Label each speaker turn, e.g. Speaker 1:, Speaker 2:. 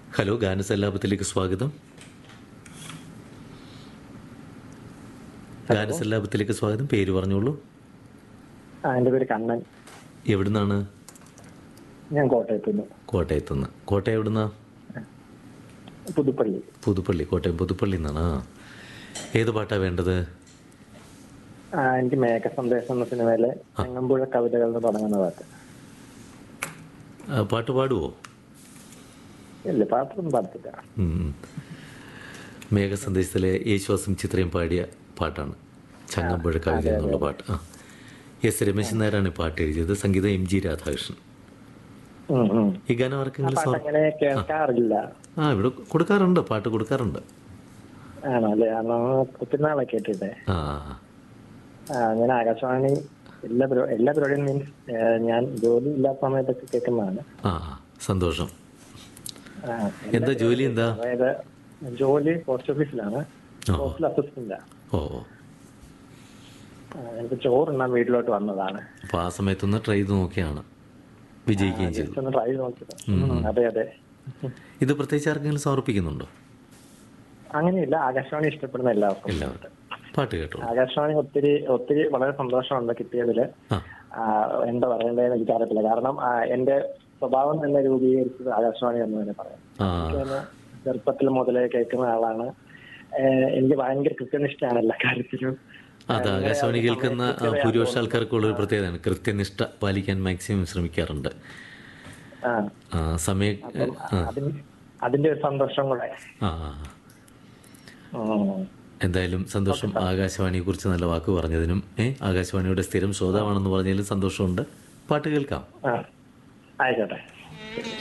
Speaker 1: Hello ഗാനസല്ലാപത്തിലേക്ക് സ്വാഗതം ഗാനസല്ലാപത്തിലേക്ക് സ്വാഗതം പേര് പറഞ്ഞോളൂ
Speaker 2: ആ എൻ്റെ പേര് കണ്ണൻ
Speaker 1: എവിടുന്നാണ്
Speaker 2: ഞാൻ കോട്ടയത്ത് നിന്ന്
Speaker 1: കോട്ടയത്തുനിന്ന് കോട്ടയം എവിടുന്നാ
Speaker 2: പുതുപ്പള്ളി
Speaker 1: പുതുപ്പള്ളി കോട്ടയം പുതുപ്പള്ളി നിന്നാണ് ആ ഏത് പാട്ടാ വേണ്ടത്
Speaker 2: ആ എനിക്ക് മേഘ സന്ദേശം എന്ന സിനിമയിലെ ചങ്ങമ്പുഴ കവിതകൾ എന്ന് തുടങ്ങുന്ന പാട്ട്
Speaker 1: ആ, പാട്ട് പാടുവോ
Speaker 2: ഇല്ല പാട്ടൊന്നും പാടത്തില്ല
Speaker 1: ഉം. മേഘസന്ദേശത്തിലെ യേശുവാസം ചിത്രയും പാടിയ പാട്ടാണ് ചങ്ങമ്പുഴ കവിത എന്നുള്ള പാട്ട് ആ എസ് രമേശൻ നായരാണ് ഈ പാട്ട് എഴുതിയത് സംഗീതം എം ജി രാധാകൃഷ്ണൻ
Speaker 2: ഉം, ഉം.
Speaker 1: ഈ ഗാനം ആർക്കെങ്കിലും
Speaker 2: പാട്ട്
Speaker 1: സമർ-
Speaker 2: അങ്ങനെ കേൾക്കാറില്ല
Speaker 1: ആ ഇവിടെ കൊടുക്കാറുണ്ട് പാട്ട് കൊടുക്കാറുണ്ട്
Speaker 2: ആണോ അല്ലേ അന്ന് ഒത്തിരി നാളെ കേട്ടിട്ടേ
Speaker 1: ആ
Speaker 2: ആ, ഞാൻ ആകാശവാണി എല്ലാ പരിപാ- എല്ലാ പരിപാടിയും മീൻസ് ഞാൻ ജോലി ഇല്ലാത്ത സമയത്തൊക്കെ കേൾക്കുന്നതാണ്
Speaker 1: ആ സന്തോഷം
Speaker 2: ആ,
Speaker 1: എന്താ ജോലി എന്താ
Speaker 2: അതായത് ജോലി പോസ്റ്റ് ഓഫീസിലാണ്
Speaker 1: ഓ.
Speaker 2: പോസ്റ്റൽ അസിസ്റ്റന്റാ
Speaker 1: ഓ
Speaker 2: ആ, എനിക്ക് ചോറുണ്ണാൻ വീട്ടിലോട്ട് വന്നതാണ്
Speaker 1: അപ്പോൾ ആ സമയത്തൊന്ന് ട്രൈ ചെയ്ത് നോക്കിയാണ് വിജയിക്കുകയും ചെയ്തു
Speaker 2: ജസ്റ്റ് ഒന്ന് ട്രൈ നോക്കിയത് ഉം, അതെ അതെ
Speaker 1: ഇത് പ്രത്യേകിച്ച് ആർക്കെങ്കിലും സമർപ്പിക്കുന്നുണ്ടോ
Speaker 2: അങ്ങനെയില്ല ആകാശവാണി ഇഷ്ടപ്പെടുന്ന എല്ലാവർക്കും
Speaker 1: എല്ലാവരും പാട്ട് കേട്ടോളൂ
Speaker 2: ആകാശവാണി ഒത്തിരി ഒത്തിരി വളരെ സന്തോഷമുണ്ട് കിട്ടിയതില്
Speaker 1: ആ
Speaker 2: ആ, എന്താ പറയണ്ടതെന്ന് എനിക്കറിയത്തില്ല കാരണം ആ, എന്റെ സ്വഭാവം തന്നെ രൂപീകരിച്ചത് ആകാശവാണി എന്ന് തന്നെ പറയാം
Speaker 1: ആ
Speaker 2: ഞാൻ ചെറുപ്പത്തിൽ മുതലേ കേൾക്കുന്ന ആളാണ് ഏഹ് എനിക്ക് ഭയങ്കര കൃത്യനിഷ്ഠയാണ് എല്ലാ കാര്യത്തിലും
Speaker 1: അത് ആകാശവാണി കേൾക്കുന്ന ആ, ഭൂരിപക്ഷ ആൾക്കാർക്കുള്ള ഒരു പ്രത്യേകതയാണ് കൃത്യനിഷ്ഠ പാലിക്കാൻ മാക്സിമം ശ്രമിക്കാറുണ്ട്
Speaker 2: ആ
Speaker 1: ആ, സമയ ആ
Speaker 2: അതിന് അതിന്റെ ഒരു സന്തോഷം കൂടെ
Speaker 1: ആ ആ.
Speaker 2: ഉം.
Speaker 1: എന്തായാലും സന്തോഷം ആകാശവാണിയെ കുറിച്ച് നല്ല വാക്ക് പറഞ്ഞതിനും ഏ ആകാശവാണിയുടെ സ്ഥിരം ശ്രോതാവാണെന്ന് പറഞ്ഞതിലും സന്തോഷമുണ്ട് പാട്ട് കേൾക്കാം
Speaker 2: ആ ആയിക്കോട്ടെ